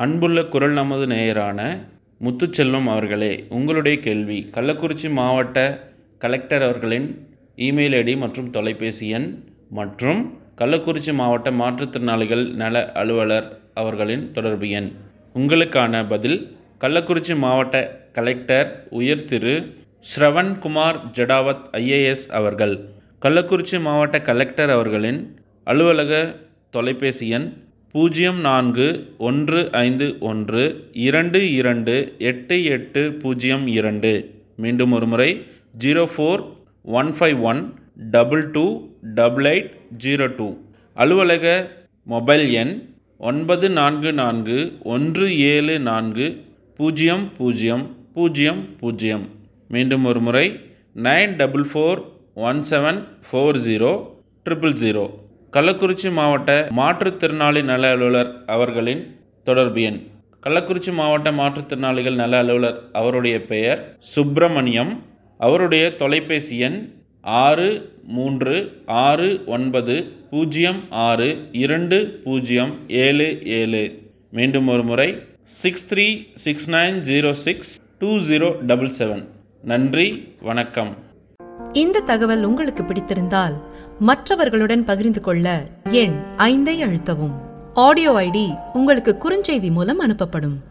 அன்புள்ள குரல் நமது நேயரான முத்துச்செல்வம் அவர்களே உங்களுடைய கேள்வி கள்ளக்குறிச்சி மாவட்ட கலெக்டர் அவர்களின் இமெயில் ஐடி மற்றும் தொலைபேசி எண் மற்றும் கள்ளக்குறிச்சி மாவட்ட மாற்றுத்திறனாளிகள் நல அலுவலர் அவர்களின் தொடர்பு எண் உங்களுக்கான பதில் கள்ளக்குறிச்சி மாவட்ட கலெக்டர் உயர் திரு ஸ்ரவன்குமார் ஜடாவத் ஐஏஎஸ் அவர்கள் கள்ளக்குறிச்சி மாவட்ட கலெக்டர் அவர்களின் அலுவலக தொலைபேசி எண் பூஜ்ஜியம் நான்கு ஒன்று ஐந்து ஒன்று இரண்டு இரண்டு எட்டு எட்டு பூஜ்ஜியம் இரண்டு மீண்டும் ஒரு முறை zero four one five one double two double eight zero two அலுவலக மொபைல் எண் ஒன்பது நான்கு நான்கு ஒன்று ஏழு நான்கு பூஜ்ஜியம் பூஜ்ஜியம் பூஜ்ஜியம் பூஜ்ஜியம் மீண்டும் ஒரு முறை nine double four one seven four zero triple zero Kallakurichi மாவட்ட மாற்றுத்திறனாளி நல அலுவலர் அவர்களின் தொடர்பு எண் கள்ளக்குறிச்சி மாவட்ட மாற்றுத்திறனாளிகள் நல அலுவலர் அவருடைய பெயர் சுப்பிரமணியம் அவருடைய தொலைபேசி எண் ஆறு மூன்று ஆறு ஒன்பது பூஜ்ஜியம் ஆறு இரண்டு பூஜ்ஜியம் ஏழு ஏழு மீண்டும் ஒரு முறை six three six nine zero six two zero double seven நன்றி வணக்கம் இந்த தகவல் உங்களுக்கு பிடித்திருந்தால் மற்றவர்களுடன் பகிர்ந்து கொள்ள எண் ஐந்தை அழுத்தவும் ஆடியோ ஐடி உங்களுக்கு குறுஞ்செய்தி மூலம் அனுப்பப்படும்